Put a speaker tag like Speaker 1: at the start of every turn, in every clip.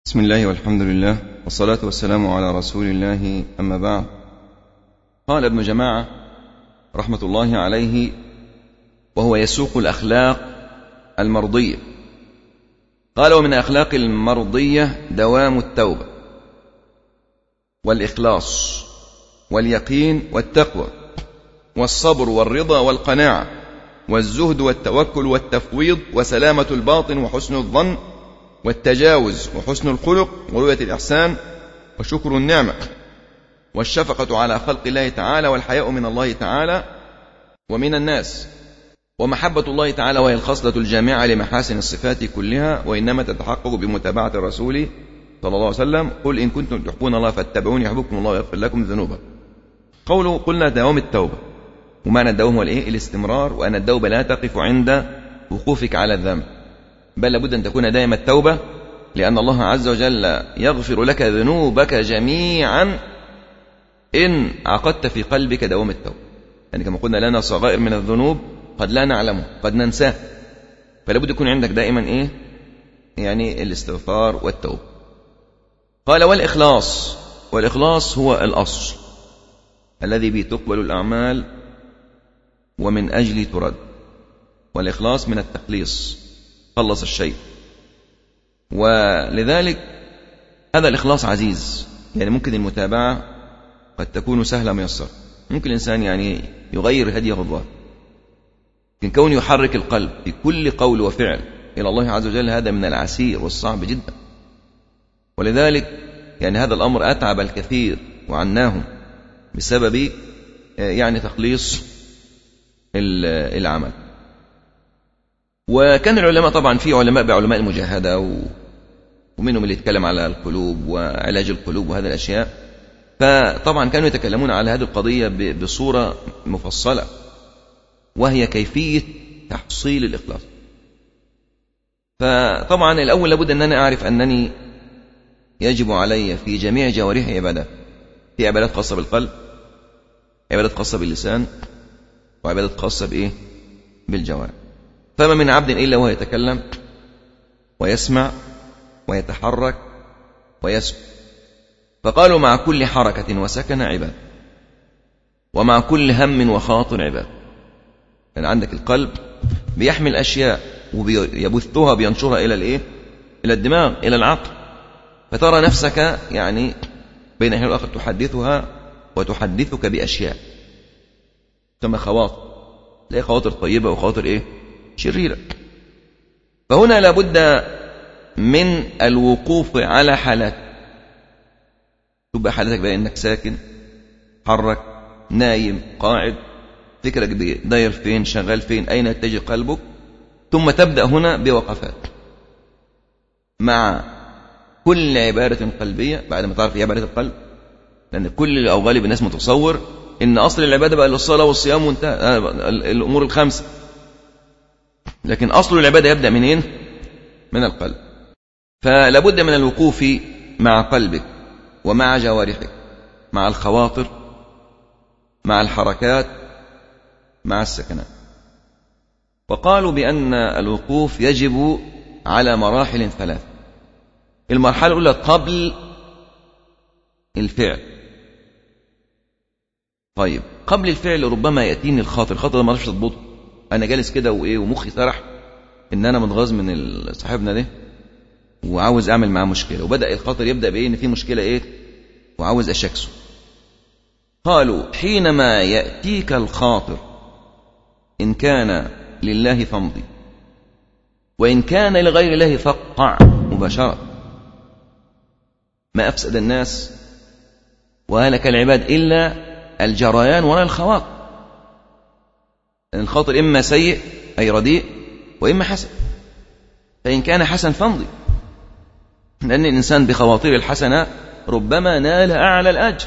Speaker 1: بسم الله والحمد لله والصلاة والسلام على رسول الله أما بعد قال ابن جماعة رحمة الله عليه وهو يسوق الأخلاق المرضية قال ومن أخلاق المرضية دوام التوبة والإخلاص واليقين والتقوى والصبر والرضا والقناعة والزهد والتوكل والتفويض وسلامة الباطن وحسن الظن والتجاوز وحسن الخلق ورؤية الإحسان وشكر النعمة والشفقة على خلق الله تعالى والحياء من الله تعالى ومن الناس ومحبة الله تعالى وهي الخصلة الجامعة لمحاسن الصفات كلها وإنما تتحقق بمتابعة الرسول صلى الله عليه وسلم قل إن كنتم تحبون الله فاتبعوني يحببكم الله ويغفر لكم ذنوبكم قوله قلنا دوام التوبة ومعنى الدوام هو الإيه؟ الاستمرار وأن التوبة لا تقف عند وقوفك على الذنب بل لابد أن تكون دائما التوبة لأن الله عز وجل يغفر لك ذنوبك جميعا إن عقدت في قلبك دوام التوبة يعني كما قلنا لنا صغائر من الذنوب قد لا نعلمه قد ننساه فلا بد يكون عندك دائما إيه يعني الاستغفار والتوبة قال والإخلاص والإخلاص هو الأصل الذي به تقبل الأعمال ومن أجل ترد والإخلاص من التخليص خلص الشيء ولذلك هذا الإخلاص عزيز يعني ممكن المتابعة قد تكون سهلة ميسرة ممكن الإنسان يعني يغير هديه الظاهر لكن كونه يحرك القلب في كل قول وفعل إلى الله عز وجل هذا من العسير والصعب جدا ولذلك يعني هذا الأمر أتعب الكثير وعناهم بسبب يعني تخليص العمل وكان العلماء طبعا في علماء بعلماء المجاهدة و... ومنهم اللي يتكلم على القلوب وعلاج القلوب وهذه الأشياء فطبعا كانوا يتكلمون على هذه القضية ب... بصورة مفصلة وهي كيفية تحصيل الإخلاص فطبعا الأول لابد أن أنا أعرف أنني يجب علي في جميع جوارحي عبادات في عبادات خاصة بالقلب عبادات خاصة باللسان وعبادات خاصة بإيه بالجوارح فما من عبد إلا وهو يتكلم ويسمع ويتحرك ويسكت فقالوا مع كل حركة وسكن عباد ومع كل هم وخاطر عباد يعني عندك القلب بيحمل أشياء ويبثها بينشرها إلى الإيه؟ إلى الدماغ إلى العقل فترى نفسك يعني بين حين والآخر تحدثها وتحدثك بأشياء ثم خواطر تلاقي خواطر طيبة وخواطر إيه؟ شريرة فهنا لابد من الوقوف على حالات تبقى حالتك بقى انك ساكن حرك نايم قاعد فكرك داير فين شغال فين اين يتجه قلبك ثم تبدا هنا بوقفات مع كل عباده قلبيه بعد ما تعرف ايه عباده القلب لان كل او غالب الناس متصور ان اصل العباده بقى الصلاه والصيام وانتهى الامور الخمسه لكن أصل العبادة يبدأ منين؟ من القلب فلابد من الوقوف مع قلبك ومع جوارحك مع الخواطر مع الحركات مع السكنات وقالوا بأن الوقوف يجب على مراحل ثلاث المرحلة الأولى قبل الفعل طيب قبل الفعل ربما يأتيني الخاطر الخاطر ده ما اعرفش اضبطه انا جالس كده وايه ومخي سرح ان انا متغاظ من صاحبنا ده وعاوز اعمل معاه مشكله وبدا الخاطر يبدا بايه ان في مشكله ايه وعاوز اشكسه قالوا حينما ياتيك الخاطر ان كان لله فامضي وان كان لغير الله فاقطع مباشره ما افسد الناس وهلك العباد الا الجريان ولا الخواطر لأن الخاطر إما سيء أي رديء وإما حسن فإن كان حسن فامضي لأن الإنسان بخواطر الحسنة ربما نال أعلى الأجر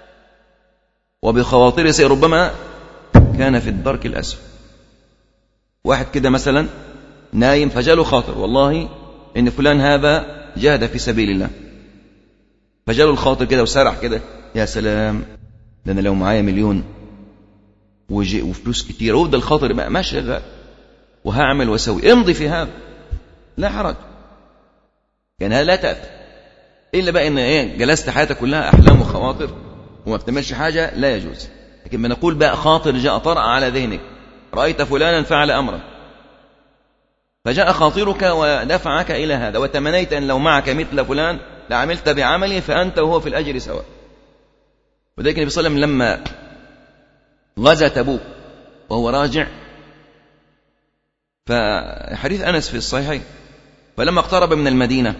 Speaker 1: وبخواطر سيء ربما كان في الدرك الأسفل واحد كده مثلا نايم فجاله خاطر والله إن فلان هذا جاهد في سبيل الله فجاله الخاطر كده وسرح كده يا سلام ده أنا لو معايا مليون وجي وفلوس كتير وده الخاطر بقى ما شغال وهعمل واسوي امضي في هذا لا حرج يعني هذا لا تأثم إلا بقى إن إيه جلست حياتك كلها أحلام وخواطر وما بتعملش حاجة لا يجوز لكن بنقول بقى خاطر جاء طرأ على ذهنك رأيت فلانا فعل أمرا فجاء خاطرك ودفعك إلى هذا وتمنيت أن لو معك مثل فلان لعملت بعمله فأنت وهو في الأجر سواء وذلك النبي صلى الله عليه وسلم لما غزا تبوك وهو راجع فحديث أنس في الصحيحين فلما اقترب من المدينة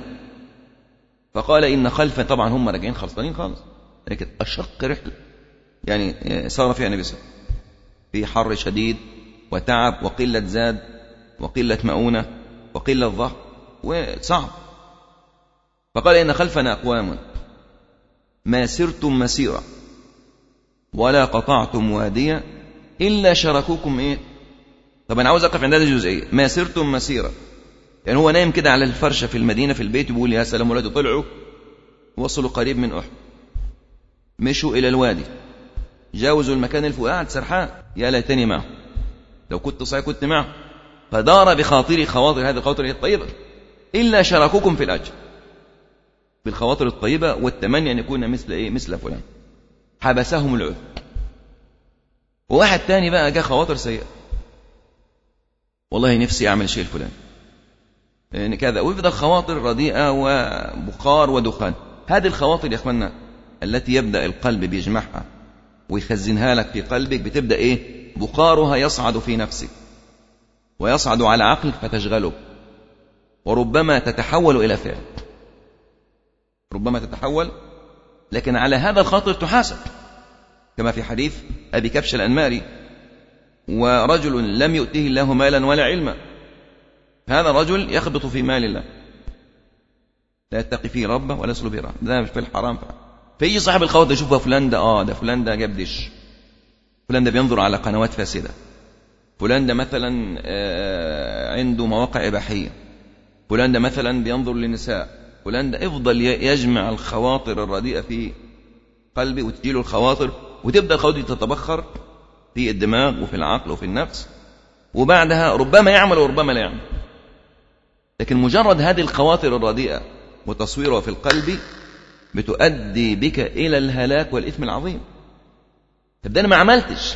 Speaker 1: فقال إن خلفا طبعا هم راجعين خلصانين خالص لكن أشق رحلة يعني صار فيها النبي صلى الله عليه وسلم في حر شديد وتعب وقلة زاد وقلة مؤونة وقلة ظهر وصعب فقال إن خلفنا أقوام ما سرتم مسيرة ولا قطعتم واديا إلا شركوكم إيه طب أنا عاوز أقف عند هذه الجزئية ما سرتم مسيرة يعني هو نايم كده على الفرشة في المدينة في البيت بيقول يا سلام ولاد طلعوا وصلوا قريب من أحد مشوا إلى الوادي جاوزوا المكان اللي فوق قاعد سرحان يا ليتني معه لو كنت صحيح كنت معه فدار بخاطري خواطر هذه الخواطر الطيبة إلا شاركوكم في الأجر بالخواطر الطيبة والتمني أن يكون مثل إيه مثل فلان حبسهم العذر وواحد تاني بقى جاء خواطر سيئة والله نفسي أعمل شيء الفلاني يعني كذا ويفضل خواطر رديئة وبخار ودخان هذه الخواطر يا أخوانا التي يبدأ القلب بيجمعها ويخزنها لك في قلبك بتبدأ إيه بخارها يصعد في نفسك ويصعد على عقلك فتشغله وربما تتحول إلى فعل ربما تتحول لكن على هذا الخاطر تحاسب كما في حديث أبي كبش الأنماري ورجل لم يؤته الله مالا ولا علما هذا الرجل يخبط في مال الله لا يتقي فيه ربه ولا يصل به ده في الحرام فيجي صاحب الخوض يشوف فلان ده اه ده فلان ده جاب دش فلان ده بينظر على قنوات فاسده فلان ده مثلا آه، عنده مواقع اباحيه فلان ده مثلا بينظر للنساء فلان ده افضل يجمع الخواطر الرديئه في قلبي وتجيله الخواطر وتبدا الخواطر تتبخر في الدماغ وفي العقل وفي النفس وبعدها ربما يعمل وربما لا يعمل لكن مجرد هذه الخواطر الرديئة وتصويرها في القلب بتؤدي بك إلى الهلاك والإثم العظيم طب ده أنا ما عملتش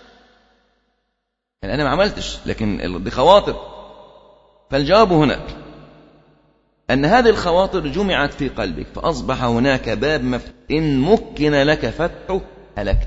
Speaker 1: يعني أنا ما عملتش لكن دي خواطر فالجواب هنا أن هذه الخواطر جمعت في قلبك فأصبح هناك باب مفتوح إن مكن لك فتحه هلكت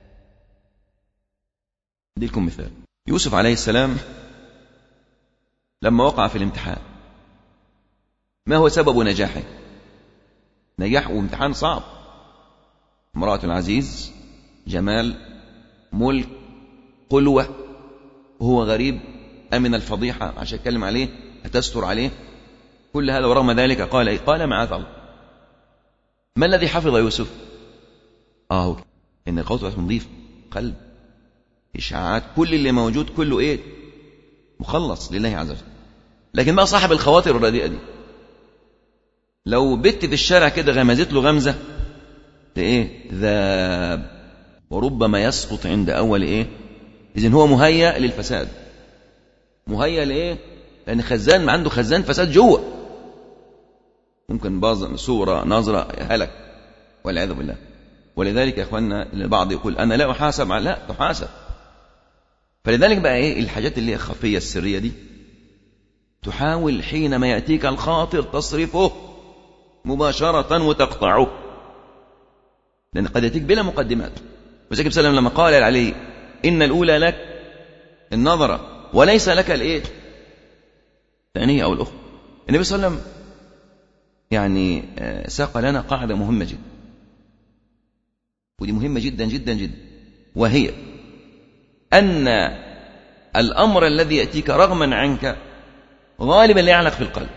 Speaker 1: أديكم مثال يوسف عليه السلام لما وقع في الامتحان ما هو سبب نجاحه نجاح وامتحان صعب امرأة العزيز جمال ملك قلوة وهو غريب أمن الفضيحة عشان يتكلم عليه هتستر عليه كل هذا ورغم ذلك قال إيه؟ قال معاذ الله ما الذي حفظ يوسف آه إن القوة نظيف قلب إشاعات كل اللي موجود كله إيه مخلص لله عز وجل لكن بقى صاحب الخواطر الرديئة دي لو بت في الشارع كده غمزت له غمزة إيه ذاب وربما يسقط عند أول إيه إذن هو مهيأ للفساد مهيأ لإيه لأن خزان ما عنده خزان فساد جوه ممكن باظ صورة نظرة هلك والعياذ بالله ولذلك يا اخواننا البعض يقول انا لا احاسب على لا تحاسب فلذلك بقى ايه الحاجات اللي هي الخفيه السريه دي تحاول حينما ياتيك الخاطر تصرفه مباشره وتقطعه لان قد ياتيك بلا مقدمات وزكي وسلم لما قال عليه ان الاولى لك النظره وليس لك الايه الثانيه او الاخرى النبي صلى الله عليه وسلم يعني آه، ساق لنا قاعده مهمه جدا ودي مهمه جدا جدا جدا وهي أن الأمر الذي يأتيك رغما عنك غالبا لا يعلق في القلب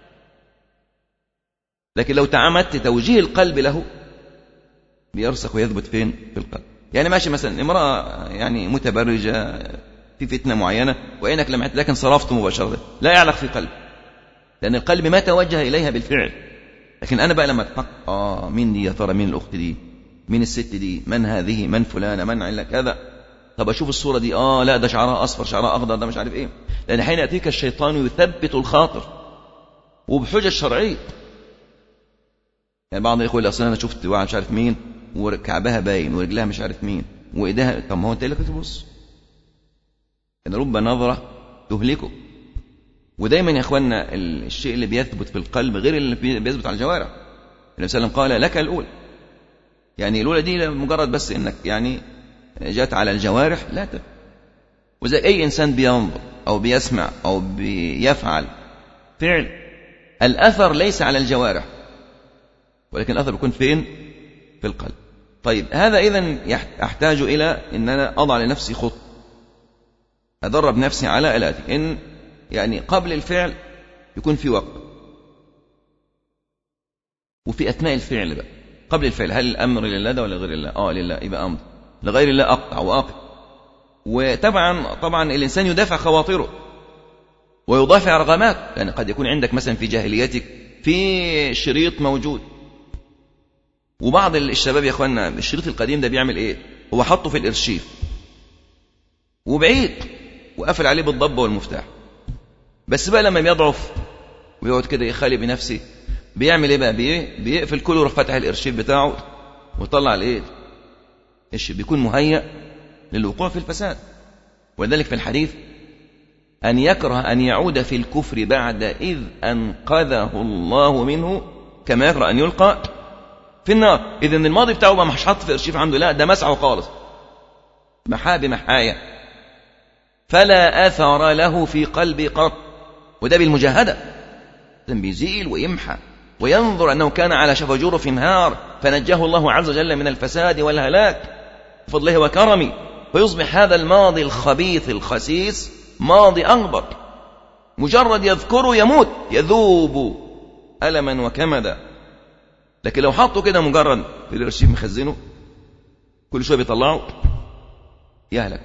Speaker 1: لكن لو تعمدت توجيه القلب له بيرسخ ويثبت فين في القلب يعني ماشي مثلا امرأة يعني متبرجة في فتنة معينة وإنك لمعت لكن صرفت مباشرة لا يعلق في قلب لأن القلب ما توجه إليها بالفعل لكن أنا بقى لما أتفق آه مين دي يا ترى مين الأخت دي مين الست دي من هذه من فلانة من علا كذا طب اشوف الصوره دي اه لا ده شعرها اصفر شعرها اخضر ده مش عارف ايه لان حين ياتيك الشيطان يثبت الخاطر وبحجج شرعيه يعني بعض الإخوة يقول أصل أنا شفت واحد مش عارف مين وكعبها باين ورجلها مش عارف مين وإيدها طب ما هو أنت اللي كنت تبص إن رب نظرة تهلكه ودايما يا اخوانا الشيء اللي بيثبت في القلب غير اللي بيثبت على الجوارح النبي صلى الله عليه وسلم قال لك الاولى يعني الاولى دي مجرد بس انك يعني جات على الجوارح لا تفعل وزي اي انسان بينظر او بيسمع او بيفعل فعل الاثر ليس على الجوارح ولكن الاثر بيكون فين في القلب طيب هذا اذا احتاج الى ان انا اضع لنفسي خط ادرب نفسي على الاتي ان يعني قبل الفعل يكون في وقت وفي أثناء الفعل بقى قبل الفعل هل الأمر لله ده ولا غير الله آه لله يبقى أمر لغير الله أقطع وأقطع وطبعا طبعا الإنسان يدافع خواطره ويدافع رغمات يعني قد يكون عندك مثلا في جاهليتك في شريط موجود وبعض الشباب يا اخوانا الشريط القديم ده بيعمل ايه هو حطه في الارشيف وبعيد وقفل عليه بالضبه والمفتاح بس بقى لما بيضعف ويقعد كده يخالي بنفسه بيعمل ايه بقى بيه بيقفل كله ويروح فاتح الارشيف بتاعه ويطلع الايه ايش بيكون مهيأ للوقوع في الفساد ولذلك في الحديث أن يكره أن يعود في الكفر بعد إذ أنقذه الله منه كما يكره أن يلقى في النار إذا الماضي بتاعه ما مش حاط في الارشيف عنده لا ده مسعه خالص محا بمحايا فلا أثر له في قلبي قط وده بالمجاهدة بيزيل ويمحى وينظر أنه كان على شفا جرف نهار فنجاه الله عز وجل من الفساد والهلاك بفضله وكرمه فيصبح هذا الماضي الخبيث الخسيس ماضي أغبر مجرد يذكره يموت يذوب ألما وكمدا لكن لو حطه كده مجرد في الارشيف مخزنه كل شويه بيطلعه يهلك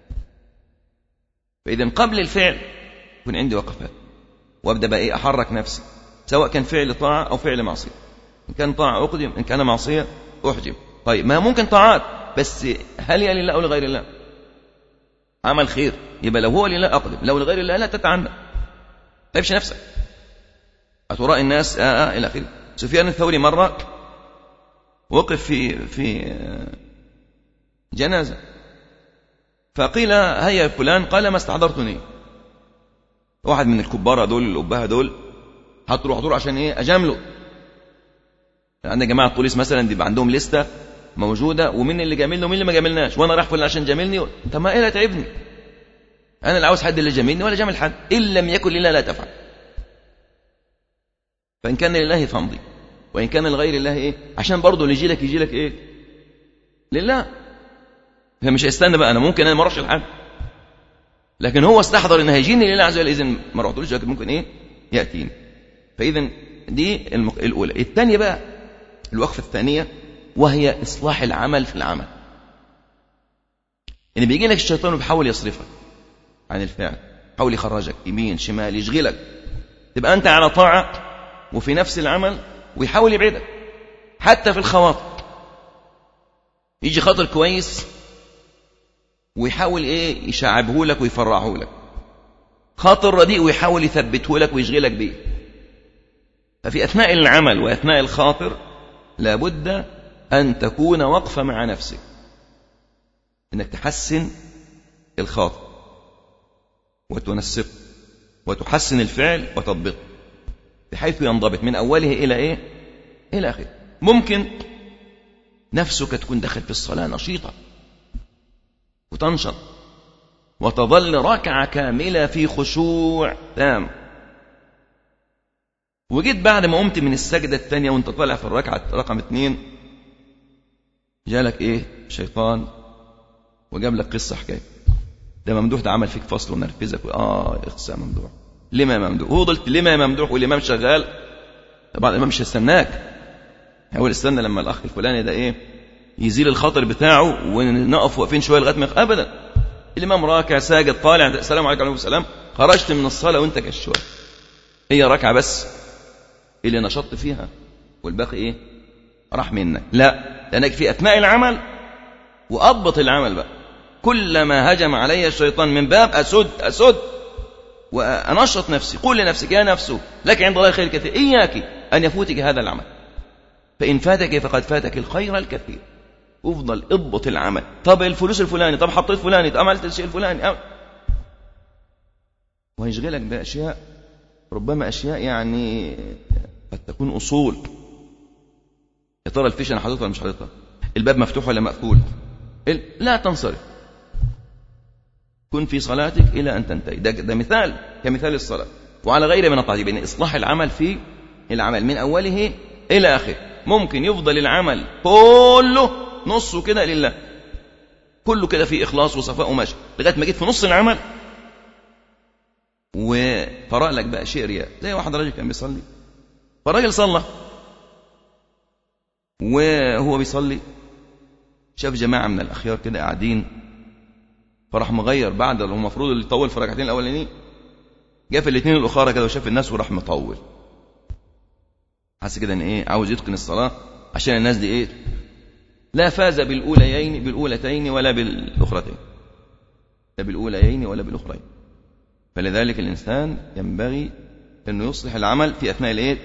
Speaker 1: فإذا قبل الفعل يكون عندي وقفات وابدا بقى ايه احرك نفسي سواء كان فعل طاعه او فعل معصيه ان كان طاعه اقدم ان كان معصيه احجم طيب ما ممكن طاعات بس هل هي لله او لغير الله عمل خير يبقى لو هو لله اقدم لو لغير الله لا تتعنى تبش نفسك أتراء الناس آه آه إلى آخره سفيان الثوري مرة وقف في في جنازة فقيل هيا فلان قال ما استحضرتني واحد من الكبار دول الأبهة دول حطوا حضور عشان ايه اجامله عندنا جماعه البوليس مثلا بيبقى عندهم لسته موجوده ومين اللي جاملنا ومين اللي ما جاملناش وانا رايح فلان عشان جاملني طب ما ايه اللي تعبني انا اللي عاوز حد اللي جاملني ولا جامل حد ان لم يكن لله لا تفعل فان كان لله فامضي وان كان لغير الله ايه عشان برضه اللي يجي لك يجي لك ايه لله فمش هيستنى بقى انا ممكن انا ما اروحش لحد لكن هو استحضر ان هيجيني لله عز وجل اذا ما رحتلوش لكن ممكن ايه ياتيني فاذا دي الاولى الثانيه بقى الوقفه الثانيه وهي اصلاح العمل في العمل ان بيجي لك الشيطان وبيحاول يصرفك عن الفعل يحاول يخرجك يمين شمال يشغلك تبقى انت على طاعه وفي نفس العمل ويحاول يبعدك حتى في الخواطر يجي خاطر كويس ويحاول ايه يشعبه لك ويفرعه لك خاطر رديء ويحاول يثبته لك ويشغلك بيه ففي اثناء العمل واثناء الخاطر لابد ان تكون وقفه مع نفسك انك تحسن الخاطر وتنسق وتحسن الفعل وتضبطه بحيث ينضبط من اوله الى ايه الى اخره ممكن نفسك تكون داخل في الصلاه نشيطه وتنشط وتظل ركعة كاملة في خشوع تام وجيت بعد ما قمت من السجدة الثانية وانت طالع في الركعة رقم اثنين جالك ايه شيطان وجاب لك قصة حكاية ده ممدوح ده عمل فيك فصل ونرفزك اه اخسى ممدوح لما يا ممدوح هو قلت لما يا ممدوح والامام شغال طبعا الامام مش هيستناك هو استنى لما الاخ الفلاني ده ايه يزيل الخطر بتاعه ونقف واقفين شويه لغايه ما ابدا الامام راكع ساجد طالع السلام عليكم وعليكم السلام خرجت من الصلاه وانت كالشوال هي ركعه بس اللي نشطت فيها والباقي ايه راح منك لا لانك في اثناء العمل واضبط العمل بقى كلما هجم علي الشيطان من باب اسد اسد وانشط نفسي قول لنفسك يا نفس لك عند الله خير كثير اياك ان يفوتك هذا العمل فإن فاتك فقد فاتك الخير الكثير افضل اضبط العمل طب الفلوس الفلاني طب حطيت فلاني طب عملت الشيء الفلاني أم... ويشغلك بأشياء ربما أشياء يعني قد تكون أصول يا ترى الفيش أنا حاططها ولا مش حاططها الباب مفتوح ولا مقفول لا تنصرف كن في صلاتك إلى أن تنتهي ده, ده مثال كمثال الصلاة وعلى غير من التعذيب يعني إصلاح العمل في العمل من أوله إلى آخره ممكن يفضل العمل كله نصه كده لله كله كده فيه إخلاص وصفاء وماشي لغاية ما جيت في نص العمل وقرأ لك بقى شيء رياء زي واحد راجل كان بيصلي فالراجل صلى وهو بيصلي شاف جماعة من الأخيار كده قاعدين فراح مغير بعد اللي هو المفروض اللي يطول في الركعتين الأولانيين جاء في الاثنين الأخرى كده وشاف الناس وراح مطول حس كده ان ايه عاوز يتقن الصلاة عشان الناس دي ايه لا فاز بالأوليين بالأولتين ولا بالأخرتين لا بالأوليين ولا بالأخرين فلذلك الإنسان ينبغي أنه يصلح العمل في أثناء الإيه؟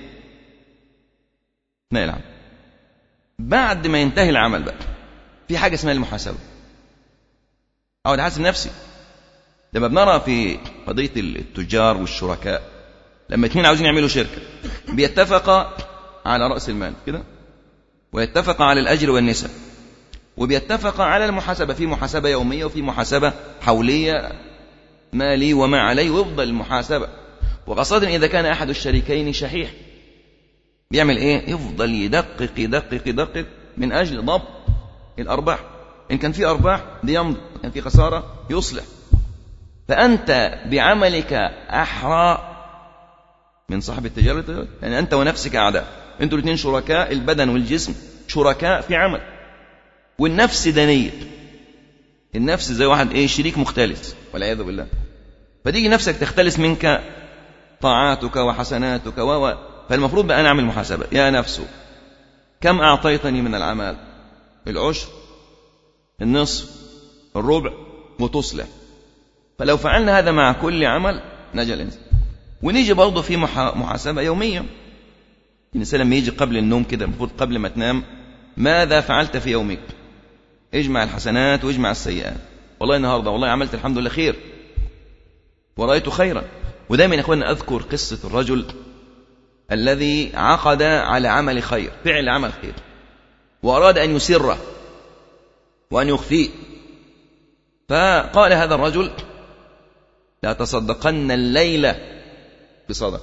Speaker 1: أثناء العمل بعد ما ينتهي العمل بقى في حاجة اسمها المحاسبة أقعد أحاسب نفسي لما بنرى في قضية التجار والشركاء لما اثنين عاوزين يعملوا شركة بيتفقا على رأس المال كده ويتفقا على الأجر والنسب وبيتفقا على المحاسبة في محاسبة يومية وفي محاسبة حولية ما لي وما علي ويفضل المحاسبة وخاصة إذا كان أحد الشريكين شحيح بيعمل إيه؟ يفضل يدقق يدقق يدقق من أجل ضبط الأرباح إن كان في أرباح بيمضي كان في خسارة يصلح فأنت بعملك أحرى من صاحب التجارة يعني أنت ونفسك أعداء أنتوا الاثنين شركاء البدن والجسم شركاء في عمل والنفس دنية النفس زي واحد ايه شريك مختلس والعياذ بالله فتيجي نفسك تختلس منك طاعاتك وحسناتك و فالمفروض بقى نعمل محاسبة يا نفس كم أعطيتني من العمل العشر النصف الربع وتصلح فلو فعلنا هذا مع كل عمل نجا الإنسان ونيجي برضه في محاسبة يومية الإنسان لما يجي قبل النوم كده المفروض قبل ما تنام ماذا فعلت في يومك اجمع الحسنات واجمع السيئات والله النهارده والله عملت الحمد لله خير ورأيت خيرا ودايما يا اخوانا اذكر قصة الرجل الذي عقد على عمل خير فعل عمل خير وأراد أن يسره وأن يخفيه فقال هذا الرجل لا تصدقن الليلة بصدق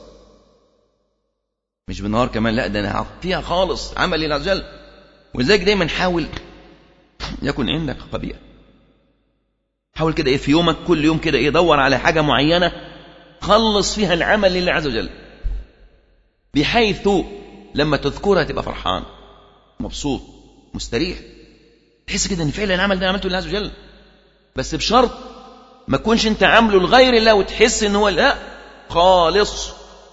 Speaker 1: مش بالنهار كمان لا ده انا فيها خالص عمل لله ولذلك دايما حاول يكن عندك خبيئة حاول كده ايه في يومك كل يوم كده ايه دور على حاجة معينة خلص فيها العمل لله عز وجل بحيث لما تذكرها تبقى فرحان مبسوط مستريح تحس كده ان فعلا العمل ده عملته لله عز وجل بس بشرط ما تكونش انت عامله لغير الله وتحس ان هو لا خالص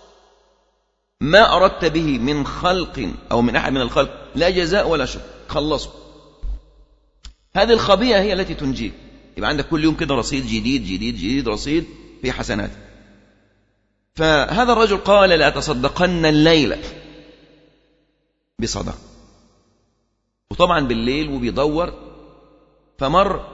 Speaker 1: ما اردت به من خلق او من احد من الخلق لا جزاء ولا شكر خلصه هذه الخبيئة هي التي تنجيك يبقى عندك كل يوم كده رصيد جديد جديد جديد رصيد في حسنات فهذا الرجل قال لأتصدقن الليلة بصدقة وطبعا بالليل وبيدور فمر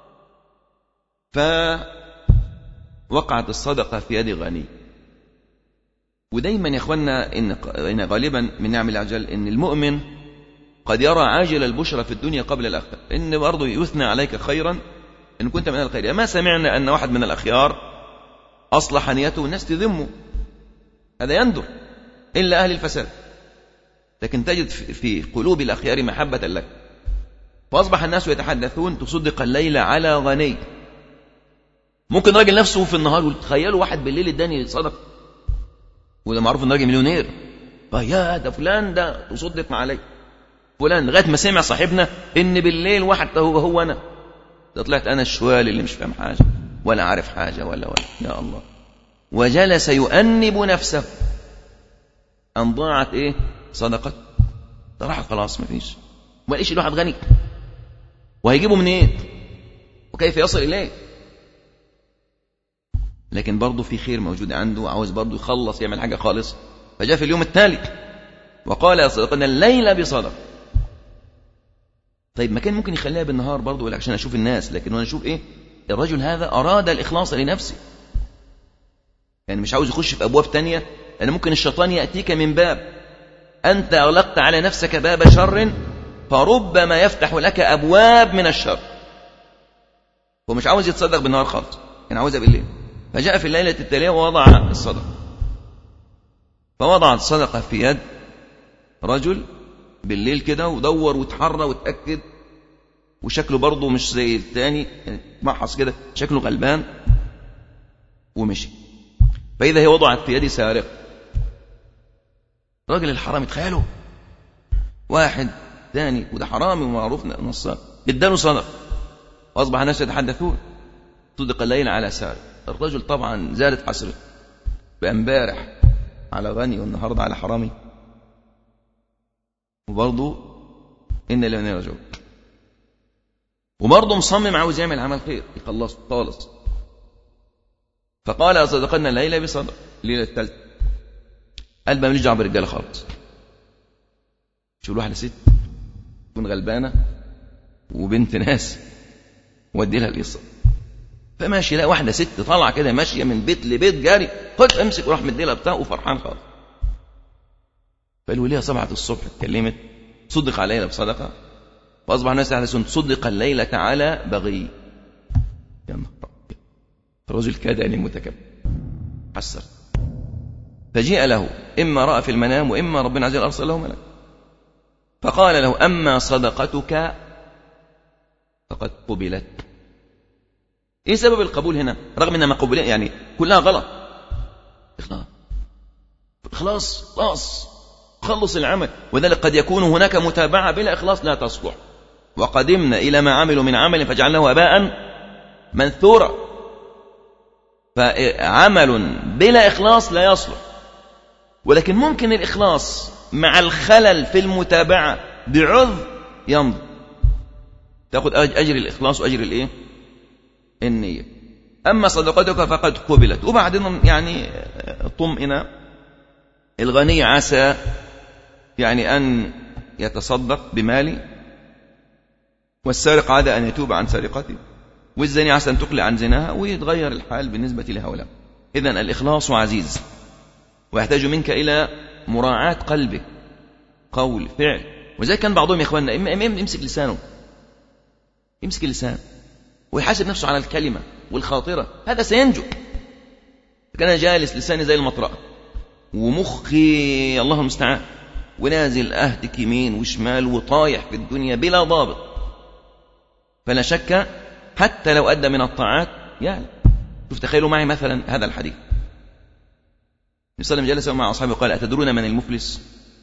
Speaker 1: فوقعت الصدقة في يد غني ودايما يا اخوانا ان غالبا من نعم العجل ان المؤمن قد يرى عاجل البشرى في الدنيا قبل الآخرة إن برضه يثنى عليك خيرا إن كنت من الخير ما سمعنا أن واحد من الأخيار أصلح نيته والناس تذمه هذا يندر إلا أهل الفساد لكن تجد في قلوب الأخيار محبة لك فأصبح الناس يتحدثون تصدق الليل على غني ممكن راجل نفسه في النهار يقول تخيلوا واحد بالليل اداني صدق وده معروف ان راجل مليونير يا ده فلان ده تصدق عليه فلان لغايه ما سمع صاحبنا ان بالليل واحد هو هو انا ده طلعت انا الشوال اللي مش فاهم حاجه ولا عارف حاجه ولا ولا يا الله وجلس يؤنب نفسه ان ضاعت ايه صدقته ده راح خلاص ما فيش ما لقيش الواحد غني وهيجيبه منين إيه؟ وكيف يصل اليه لكن برضه في خير موجود عنده عاوز برضه يخلص يعمل حاجه خالص فجاء في اليوم التالي وقال يصدقن الليل بصدق طيب ما كان ممكن يخليها بالنهار برضه ولا عشان اشوف الناس لكن وانا اشوف ايه الرجل هذا اراد الاخلاص لنفسه يعني مش عاوز يخش في ابواب تانية لان ممكن الشيطان ياتيك من باب انت اغلقت على نفسك باب شر فربما يفتح لك ابواب من الشر ومش عاوز يتصدق بالنهار خالص يعني عاوزها بالليل فجاء في الليله التاليه ووضع الصدقه فوضع الصدقه في يد رجل بالليل كده ودور وتحرى وتأكد وشكله برضه مش زي الثاني يعني محص كده شكله غلبان ومشي فإذا هي وضعت في يد سارق راجل الحرام تخيلوا واحد ثاني وده حرامي ومعروف نصاب اداله صدق واصبح الناس يتحدثون صدق الليل على سارق الرجل طبعا زادت حسرته بامبارح على غني والنهارده على حرامي وبرضه إن لمن راجعون وبرضه مصمم عاوز يعمل عمل خير يخلصه خالص فقال صدقنا الليلة بصدق الليلة الثالثة قال ما ماليش دعوة بالرجالة خالص شوف الواحدة ست تكون غلبانة وبنت ناس ودي لها القصة فماشي لا واحدة ست طالعة كده ماشية من بيت لبيت جاري خد امسك وراح مديلها بتاع وفرحان خالص فالولية صبحت الصبح اتكلمت صدق علينا بصدقة فأصبح الناس يحدثون صدق الليلة على بغي يا نهار رجل كاد أن متكبر حسر فجيء له إما رأى في المنام وإما ربنا عز وجل أرسل له ملك فقال له أما صدقتك فقد قبلت ايه سبب القبول هنا رغم انها مقبولين يعني كلها غلط اخلاص خلاص خلاص خلص العمل وذلك قد يكون هناك متابعة بلا إخلاص لا تصلح وقدمنا إلى ما عملوا من عمل فجعلناه أباء منثورا فعمل بلا إخلاص لا يصلح ولكن ممكن الإخلاص مع الخلل في المتابعة بعذر يمضي تأخذ أجر الإخلاص وأجر الإيه؟ النية أما صدقتك فقد قبلت وبعدين يعني طمئن الغني عسى يعني أن يتصدق بمالي والسارق عاد أن يتوب عن سرقته والزاني عسى أن تقلع عن زناها ويتغير الحال بالنسبة لهؤلاء إذا الإخلاص عزيز ويحتاج منك إلى مراعاة قلبك قول فعل وزي كان بعضهم يا إخواننا يمسك لسانه يمسك اللسان ويحاسب نفسه على الكلمة والخاطرة هذا سينجو كان جالس لساني زي المطرقة ومخي الله المستعان ونازل أهتك يمين وشمال وطايح في الدنيا بلا ضابط فلا شك حتى لو أدى من الطاعات يعني شوف تخيلوا معي مثلا هذا الحديث النبي جلس مع أصحابه قال أتدرون من المفلس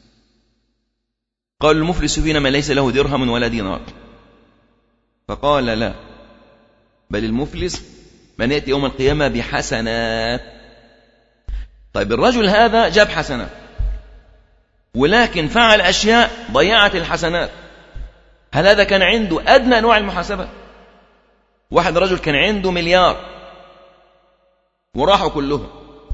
Speaker 1: قال المفلس فينا من ليس له درهم ولا دينار فقال لا بل المفلس من يأتي يوم القيامة بحسنات طيب الرجل هذا جاب حسنات ولكن فعل أشياء ضيعت الحسنات هل هذا كان عنده أدنى أنواع المحاسبة واحد رجل كان عنده مليار وراحوا كلهم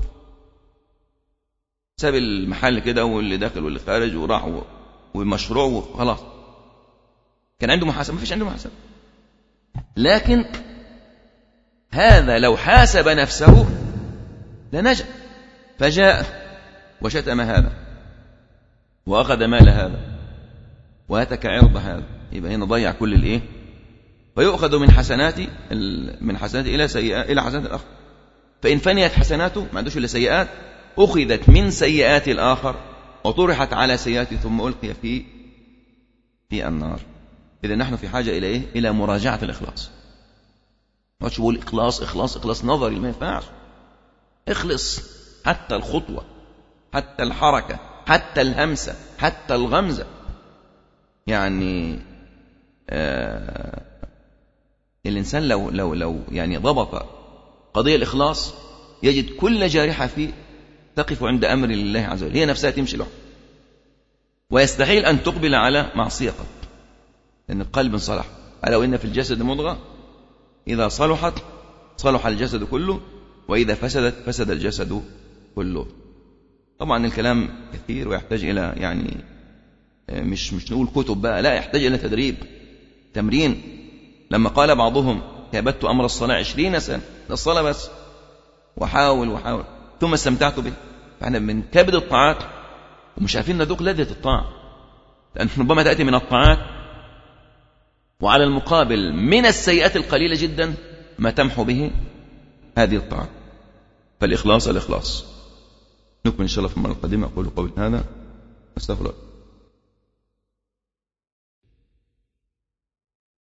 Speaker 1: ساب المحل كده واللي داخل واللي خارج وراح ومشروع وخلاص كان عنده محاسبة ما فيش عنده محاسبة لكن هذا لو حاسب نفسه لنجا فجاء وشتم هذا وأخذ مال هذا وهتك عرض هذا يبقى هنا ضيع كل الإيه فيؤخذ من حسنات من حسنات إلى سيئات إلى حسنات الآخر فإن فنيت حسناته ما عندوش إلا سيئات أخذت من سيئات الآخر وطرحت على سيئاته ثم ألقي في في النار إذا نحن في حاجة إلى إيه؟ إلى مراجعة الإخلاص ما بقول إخلاص إخلاص إخلاص نظري ما ينفعش اخلص حتى الخطوة حتى الحركة حتى الهمسة حتى الغمزة يعني آه الإنسان لو لو لو يعني ضبط قضية الإخلاص يجد كل جارحة فيه تقف عند أمر الله عز وجل هي نفسها تمشي له ويستحيل أن تقبل على معصية قط لأن القلب صلح ألا وإن في الجسد مضغة إذا صلحت صلح الجسد كله وإذا فسدت فسد الجسد كله طبعا الكلام كثير ويحتاج إلى يعني آه، مش مش نقول كتب بقى لا يحتاج إلى تدريب تمرين لما قال بعضهم كابدت أمر الصلاة عشرين سنة الصلاة بس وحاول وحاول ثم استمتعت به فاحنا من كبد الطاعات ومش عارفين نذوق لذة الطاعة لأن ربما تأتي من الطاعات وعلى المقابل من السيئات القليلة جدا ما تمحو به هذه الطاعة فالإخلاص الإخلاص نكمل إن شاء الله في المرة القادمة أقول قول هذا أستغفر الله